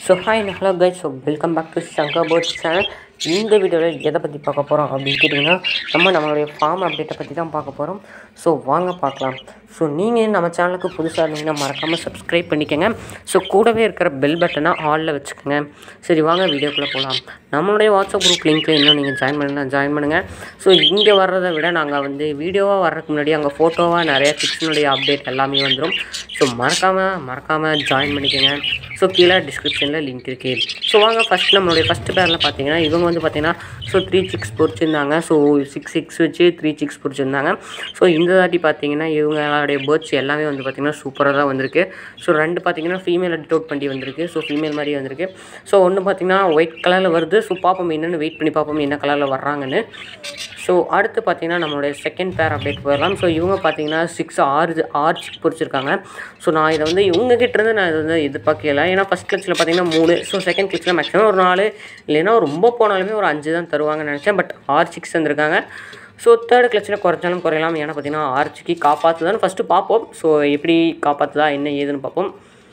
so hi hello guys so welcome back to Shankar boards channel இந்த வீடியோவில் எதை பற்றி பார்க்க போகிறோம் அப்படின்னு கேட்டிங்கன்னா நம்ம நம்மளுடைய ஃபார்ம் அப்டேட்டை பற்றி தான் பார்க்க போகிறோம் ஸோ வாங்க பார்க்கலாம் ஸோ நீங்கள் நம்ம சேனலுக்கு புதுசாக இருந்தீங்கன்னா மறக்காமல் சப்ஸ்கிரைப் பண்ணிக்கோங்க ஸோ கூடவே இருக்கிற பெல் பட்டனை ஆலில் வச்சுக்கோங்க சரி வாங்க வீடியோக்குள்ளே போகலாம் நம்மளுடைய வாட்ஸ்அப் குரூப் லிங்க்கில் இன்னும் நீங்கள் ஜாயின் பண்ணலாம் ஜாயின் பண்ணுங்கள் ஸோ இங்கே வர்றதை விட நாங்கள் வந்து வீடியோவாக வர்றதுக்கு முன்னாடி அங்கே ஃபோட்டோவாக நிறைய கிட்ஸினுடைய அப்டேட் எல்லாமே வந்துடும் ஸோ மறக்காமல் மறக்காமல் ஜாயின் பண்ணிக்கோங்க ஸோ கீழே டிஸ்கிரிப்ஷனில் லிங்க் இருக்குது ஸோ வாங்க ஃபஸ்ட் நம்மளுடைய ஃபஸ்ட் பேரில் பார்த்தீங்கன்னா இவங்க வந்து பார்த்தீங்கன்னா ஸோ த்ரீ சிக்ஸ் பொறிச்சிருந்தாங்க ஸோ சிக்ஸ் சிக்ஸ் வச்சு த்ரீ சிக்ஸ் பொறிச்சிருந்தாங்க ஸோ இந்த தாட்டி பார்த்தீங்கன்னா இவங்களுடைய பேர்ட்ஸ் எல்லாமே வந்து பார்த்தீங்கன்னா சூப்பராக தான் வந்திருக்கு ஸோ ரெண்டு பார்த்தீங்கன்னா ஃபீமேல் அடிட் அவுட் பண்ணி வந்திருக்கு ஸோ ஃபீமேல் மாதிரி வந்திருக்கு ஸோ ஒன்று பார்த்தீங்கன்னா ஒயிட் கலரில் வருது ஸோ பார்ப்போம் என்னென்னு வெயிட் பண்ணி பார்ப்போம் என்ன கலரில் வர்றாங்கன்னு ஸோ அடுத்து பார்த்தீங்கன்னா நம்மளுடைய செகண்ட் பேர் அப்டேட் போயிடலாம் ஸோ இவங்க பார்த்தீங்கன்னா சிக்ஸ் ஆறு ஆறு சிக் பொறிச்சிருக்காங்க ஸோ நான் இதை வந்து இவங்க கிட்ட இருந்து நான் இதை வந்து எதிர்பார்க்கல ஏன்னா ஃபஸ்ட் கிளச்சில் பார்த்தீங்கன்னா மூணு ஸோ செகண்ட் கிளச்சில் மேக்ஸிமம் ஒரு நாலு இல்லைன்னா ரொம்ப போனாலுமே ஒரு அஞ்சு தான் தருவாங்கன்னு நினச்சேன் பட் ஆறு சிக்ஸ் வந்திருக்காங்க ஸோ தேர்ட் கிளச்சில் குறைச்சாலும் குறையலாம் ஏன்னா பார்த்தீங்கன்னா ஆர்ச்சிக்கு காப்பாற்றுதான்னு ஃபஸ்ட்டு பார்ப்போம் ஸோ எப்படி காப்பாற்றுதா என்ன ஏதுன்னு பார்ப்போம்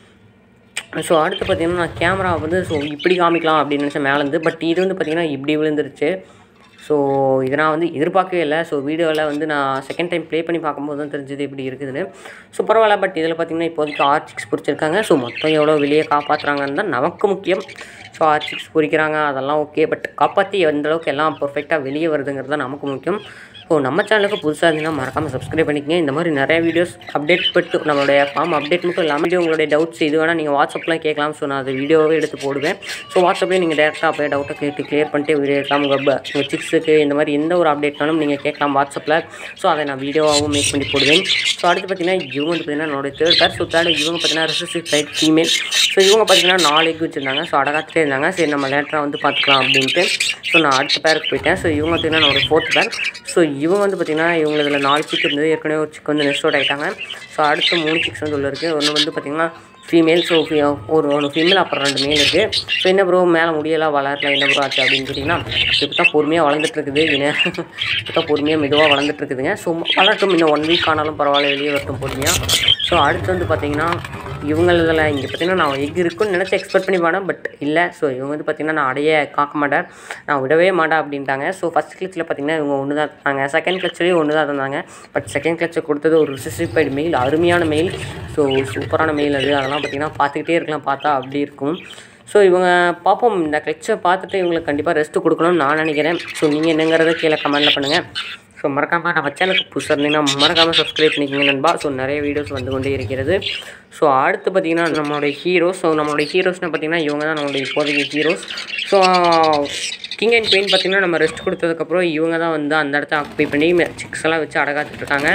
ஸோ அடுத்து பார்த்தீங்கன்னா நான் கேமரா வந்து ஸோ இப்படி காமிக்கலாம் அப்படின்னு நினச்சேன் மேலேருந்து பட் இது வந்து பார்த்தீங்கன்னா இப்படி விழுந்துருச்சு ஸோ இதை நான் வந்து எதிர்பார்க்கவே இல்லை ஸோ வீடியோவில் வந்து நான் செகண்ட் டைம் ப்ளே பண்ணி பார்க்கும்போது தான் தெரிஞ்சது இப்படி இருக்குதுன்னு ஸோ பரவாயில்ல பட் இதில் பார்த்தீங்கன்னா இப்போதைக்கு ஆர் சிக்ஸ் பிடிச்சிருக்காங்க ஸோ மொத்தம் எவ்வளோ வெளியே காப்பாற்றுறாங்கன்னு தான் நமக்கு முக்கியம் ஸோ ஆர் சிக்ஸ் பொறிக்கிறாங்க அதெல்லாம் ஓகே பட் காப்பாற்றி எந்த அளவுக்கு எல்லாம் பர்ஃபெக்டாக வெளியே வருதுங்கிறது தான் நமக்கு முக்கியம் ஸோ நம்ம சேனலுக்கு புதுசாக இருந்தீங்கன்னா மறக்காமல் சப்ஸ்கிரைப் பண்ணிக்கங்க இந்த மாதிரி நிறைய வீடியோஸ் அப்டேட் பட்டு நம்மளுடைய ஃபார்ம் அப்டேட் மட்டும் இல்லாமல் வீடியோ உங்களுடைய டவுட்ஸ் இது வேணால் நீங்கள் வாட்ஸ்அப்பில் கேட்கலாம் ஸோ நான் அது வீடியோவே எடுத்து போடுவேன் ஸோ வாட்ஸ்அப்லேயே நீங்கள் டேரெக்டாக போய் டவுட்டை கேட்டு கிளியர் பண்ணிட்டு வீடியோ எடுக்கலாம் உங்கள் ப- உங்கள் சிக்ஸுக்கு இந்த மாதிரி எந்த ஒரு அப்டேட்னாலும் நீங்கள் கேட்கலாம் வாட்ஸ்அப்பில் ஸோ அதை நான் வீடியோவாகவும் மேக் பண்ணி போடுவேன் ஸோ அடுத்து பார்த்தீங்கன்னா இவங்க வந்து பார்த்தீங்கன்னா என்னோட தேர்ட் பேர் ஸோ தேர்ட் இவங்க பார்த்தீங்கன்னா ரிசர்ச் சைட் ஃபீமேல் ஸோ இவங்க பார்த்தீங்கன்னா நாலு எக் வச்சுருந்தாங்க ஸோ அடகாத்துட்டே இருந்தாங்க சரி நம்ம லேட்டராக வந்து பார்த்துக்கலாம் அப்படின்ட்டு ஸோ நான் அடுத்த பேருக்கு போயிட்டேன் ஸோ இவங்க பார்த்தீங்கன்னா என்னோட ஃபோர்த் பேர் ஸோ இவங்க வந்து பார்த்தீங்கன்னா இவங்க இதில் நாலு சிக் இருந்தது ஏற்கனவே ஒரு சிக் வந்து நெஸ்ட் அவுட் ஆகிட்டாங்க ஸோ அடுத்து மூணு சிக்ஸ் வந்து உள்ள இருக்குது ஒன்று வந்து பார்த்தீங்கன்னா ஃபீமேல் ஸோ ஒரு ஒன்று ஃபீமேல் அப்புறம் ரெண்டு மேல் இருக்குது ஸோ என்ன ப்ரோ மேலே முடியலாம் வளரல என்ன ப்ரோ ஆச்சு அப்படின்னு கேட்டிங்கன்னா இப்போ தான் பொறுமையாக வளர்ந்துட்டு இருக்குது என்ன இப்போ தான் பொறுமையாக மெதுவாக வளர்ந்துட்டு இருக்குதுங்க ஸோ வளரட்டும் இன்னும் ஒன் வீக் ஆனாலும் பரவாயில்ல வெளியே வரட்டும் பொறுமையாக ஸோ அடுத்து வந்து பார்த்தீங்கன்னா இவங்களதில் இங்கே பார்த்தீங்கன்னா நான் எக் இருக்குன்னு நினச்சி எக்ஸ்பெக்ட் பண்ணி போனேன் பட் இல்லை ஸோ இவங்க வந்து பார்த்தீங்கன்னா நான் அடைய காக்க மாட்டேன் நான் விடவே மாட்டேன் அப்படின்ட்டாங்க ஸோ ஃபஸ்ட் கிளச்சில் பார்த்தீங்கன்னா இவங்க ஒன்று தான் தந்தாங்க செகண்ட் கிளச்சிலையும் ஒன்று தான் தந்தாங்க பட் செகண்ட் கிளச்சை கொடுத்தது ஒரு ரிசிஸ்டிஃபைடு மெயில் அருமையான மெயில் ஸோ சூப்பரான மெயில் அது அதெல்லாம் பார்த்தீங்கன்னா பார்த்துக்கிட்டே இருக்கலாம் பார்த்தா அப்படி இருக்கும் ஸோ இவங்க பார்ப்போம் இந்த கிளச்சை பார்த்துட்டு இவங்களுக்கு கண்டிப்பாக ரெஸ்ட்டு கொடுக்கணும்னு நான் நினைக்கிறேன் ஸோ நீங்கள் என்னங்கிறத கீழே கமெண்ட்டில் பண்ணுங்கள் ஸோ மறக்காமல் நம்ம சேனலுக்கு புதுசாக இருந்தீங்கன்னா மறக்காமல் சப்ஸ்கிரைப் பண்ணிக்கோங்க நண்பா ஸோ நிறைய வீடியோஸ் வந்து கொண்டே இருக்கிறது ஸோ அடுத்து பார்த்தீங்கன்னா நம்மளுடைய ஹீரோஸ் ஸோ நம்மளுடைய ஹீரோஸ்னு பார்த்தீங்கன்னா இவங்க தான் நம்மளுடைய இப்போதைக்கு heroes so king and queen பார்த்தீங்கன்னா நம்ம ரெஸ்ட் கொடுத்ததுக்கப்புறம் இவங்க தான் வந்து அந்த இடத்த ஆக்குபை பண்ணி சிக்ஸ் எல்லாம் வச்சு அடகாத்துட்டு இருக்காங்க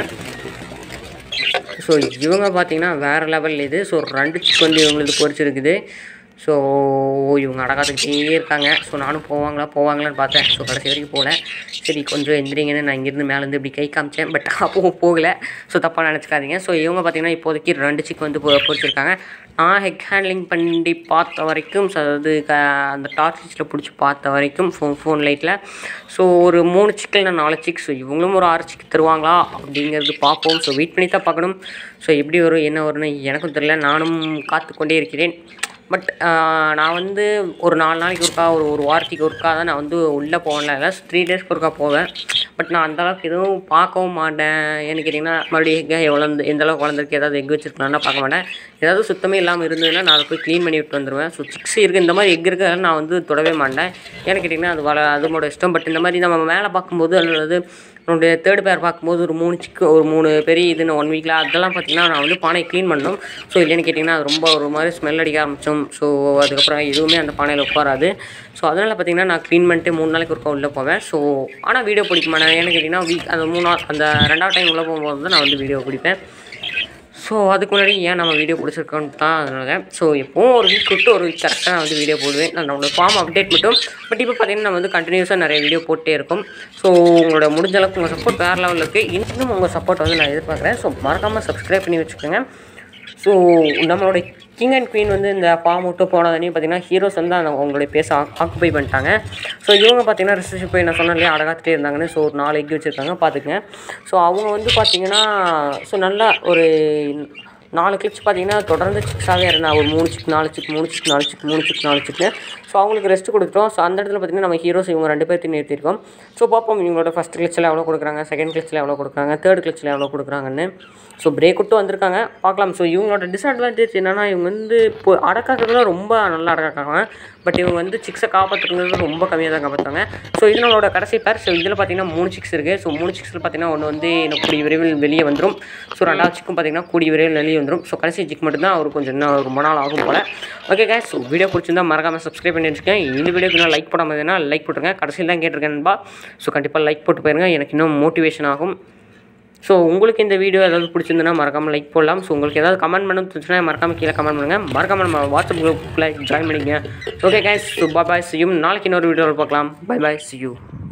ஸோ இவங்க பார்த்தீங்கன்னா வேறு லெவல் இது ஸோ ரெண்டு சிக் வந்து இவங்களுக்கு பொறிச்சிருக்குது ஸோ இவங்க அடகாத்துக்கிட்டே இருக்காங்க ஸோ நானும் போவாங்களா போவாங்களான்னு பார்த்தேன் ஸோ கடைசி வரைக்கும் போகல சரி கொஞ்சம் எந்திரிங்கன்னு நான் இங்கேருந்து மேலேருந்து இப்படி கை காமிச்சேன் பட் அப்பவும் போகல ஸோ தப்பாக நினச்சிக்காதீங்க ஸோ இவங்க பார்த்தீங்கன்னா இப்போதைக்கு ரெண்டு சிக் வந்து பொ- பொறிச்சிருக்காங்க நான் ஹெக் ஹேண்ட்லிங் பண்ணி பார்த்த வரைக்கும் ஸோ அதாவது க அந்த டார்ச் பிடிச்சி பார்த்த வரைக்கும் ஃபோன் ஃபோன் லைட்டில் ஸோ ஒரு மூணு சிக்கல் நான் நாலு சிக் ஸோ இவங்களும் ஒரு ஆறு சிக் தருவாங்களா அப்படிங்கிறது பார்ப்போம் ஸோ வெயிட் பண்ணி தான் பார்க்கணும் ஸோ எப்படி வரும் என்ன வரும்னு எனக்கும் தெரியல நானும் காத்து கொண்டே இருக்கிறேன் பட் நான் வந்து ஒரு நாலு நாளைக்கு ஒருக்கா ஒரு ஒரு வாரத்துக்கு ஒருக்கா தான் நான் வந்து உள்ளே போகல இல்லை த்ரீ டேஸ்க்கு ஒருக்கா போவேன் பட் நான் அந்த அளவுக்கு எதுவும் பார்க்கவும் மாட்டேன் ஏன்னு கேட்டிங்கன்னா மறுபடியும் எங்கே எவ்வளோ எந்த அளவுக்கு வளர்ந்துருக்கு ஏதாவது எக் வச்சிருக்கலாம்னா பார்க்க மாட்டேன் ஏதாவது சுத்தமே இல்லாமல் இருந்ததுன்னா நான் அதை போய் க்ளீன் பண்ணி விட்டு வந்துடுவேன் ஸோ சிக்ஸ் இருக்குது இந்த மாதிரி எக் இருக்கிறதால நான் வந்து தொடவே மாட்டேன் ஏன்னு கேட்டிங்கன்னா அது வள அதோட இஷ்டம் பட் இந்த மாதிரி நம்ம மேலே பார்க்கும்போது அல்லது என்னுடைய தேர்ட் பேர் பார்க்கும்போது ஒரு மூணு சிக்கு ஒரு மூணு பெரிய இதுன்னு ஒன் வீக்கில் அதெல்லாம் பார்த்தீங்கன்னா நான் வந்து பானையை க்ளீன் பண்ணணும் ஸோ இல்லைன்னு கேட்டிங்கன்னா அது ரொம்ப ஒரு மாதிரி ஸ்மெல் அடிக்க ஆரம்பிச்சோம் ஸோ அதுக்கப்புறம் எதுவுமே அந்த பானையில் உட்காராது ஸோ அதனால் பார்த்தீங்கன்னா நான் க்ளீன் பண்ணிட்டு மூணு நாளைக்கு ஒருக்கா உள்ளே போவேன் ஸோ ஆனால் வீடியோ பிடிக்க மாட்டேன் ஏன்னு கேட்டிங்கன்னா வீக் அந்த மூணு நாள் அந்த ரெண்டாவது டைம் உள்ளே போகும்போது தான் நான் வந்து வீடியோ பிடிப்பேன் ஸோ அதுக்கு முன்னாடி ஏன் நம்ம வீடியோ பிடிச்சிருக்கோன்னு தான் அதனால ஸோ எப்போவும் ஒரு வீக் விட்டு ஒரு வீக் கரெக்டாக நான் வந்து வீடியோ போடுவேன் நான் நம்மளோட ஃபார்ம் அப்டேட் மட்டும் பட் இப்போ பார்த்தீங்கன்னா நம்ம வந்து கண்டினியூஸாக நிறைய வீடியோ போட்டே இருக்கும் ஸோ உங்களோட முடிஞ்ச அளவுக்கு உங்கள் சப்போர்ட் வேறு லெவலில் இருக்குது இன்னும் உங்கள் சப்போர்ட் வந்து நான் எதிர்பார்க்குறேன் ஸோ மறக்காமல் சப்ஸ்கிரைப் பண்ணி வச்சுக்கோங்க ஸோ நம்மளோட கிங் அண்ட் குயின் வந்து இந்த ஃபார்ம் விட்டு போனதுனே பார்த்தீங்கன்னா ஹீரோஸ் வந்து அந்த அவங்களுடைய பேச ஆக்குபை பண்ணிட்டாங்க ஸோ இவங்க பார்த்தீங்கன்னா ரிசர்ச் போய் நான் சொன்னேன் இல்லையா அடகாத்துட்டே இருந்தாங்கன்னு ஸோ ஒரு நாலு எக் வச்சுருக்காங்க பார்த்துக்குங்க ஸோ அவங்க வந்து பார்த்தீங்கன்னா ஸோ நல்லா ஒரு நாலு கிளிப்ஸ் பார்த்தீங்கன்னா தொடர்ந்து சிக்ஸாகவே இருந்தால் ஒரு மூணு சிக் நாலு சிக் மூணு சிக் நாலு சிக் மூணு சிக் நாலு சிக்னு ஸோ அவங்களுக்கு ரெஸ்ட் கொடுத்துட்டோம் ஸோ அந்த இடத்துல பார்த்தீங்கன்னா நம்ம ஹீரோஸ் இவங்க ரெண்டு பேர்த்தையும் நிறுத்திருக்கோம் ஸோ பார்ப்போம் இவங்களோட ஃபஸ்ட் கிளிச்சில் எவ்வளோ கொடுக்குறாங்க செகண்ட் கிளிச்சில் எவ்வளோ கொடுக்குறாங்க தேர்ட் கிளிச்சில் எவ்வளோ கொடுக்குறாங்கன்னு ஸோ பிரேக் விட்டு வந்திருக்காங்க பார்க்கலாம் ஸோ இவங்களோட டிஸ்அட்வான்டேஜ் என்னென்னா இவங்க வந்து இப்போ அடக்காக்கிறதுல ரொம்ப நல்லா அடக்காக்காங்க பட் இவங்க வந்து சிக்ஸை காப்பாற்றுறது ரொம்ப கம்மியாக தான் காப்பாற்றுவாங்க ஸோ இது நம்மளோட கடைசி பேர் ஸோ இதில் பார்த்தீங்கன்னா மூணு சிக்ஸ் இருக்குது ஸோ மூணு சிக்ஸில் பார்த்தீங்கன்னா ஒன்று வந்து எனக்கு கூடிய விரைவில் வெளியே வந்துடும் ஸோ ரெண்டாவது சிக்கும் பார்த்தீங்கன்னா கூடிய விரைவில் வெளியே வந்துடும் ஸோ கடைசி சிக் மட்டும்தான் அவர் கொஞ்சம் இன்னும் ரொம்ப நாள் ஆகும் போல் ஓகே guys ஸோ வீடியோ பிடிச்சிருந்தா மறக்காமல் சப்ஸ்கிரைப் பண்ணி வச்சுக்கேன் இந்த வீடியோக்கு இன்னும் லைக் போடாமல் இருந்தால் லைக் போட்டுருங்க கடைசியில் தான் கேட்டிருக்கேன்பா ஸோ கண்டிப்பாக லைக் போட்டு போயிருங்க எனக்கு இன்னும் மோட்டிவேஷன் ஆகும் ஸோ உங்களுக்கு இந்த வீடியோ ஏதாவது பிடிச்சிருந்துன்னா மறக்காமல் லைக் போடலாம் ஸோ உங்களுக்கு ஏதாவது கமெண்ட் பண்ண தெரிஞ்சுன்னா மறக்காமல் கீழே கமெண்ட் பண்ணுங்கள் மறக்காமல் நம்ம வாட்ஸ்அப் குரூப்பில் ஜாயின் பண்ணிக்கங்க okay guys so bye bye see you நாளைக்கு இன்னொரு வீடியோவில் பார்க்கலாம் பை பாய் சி யூ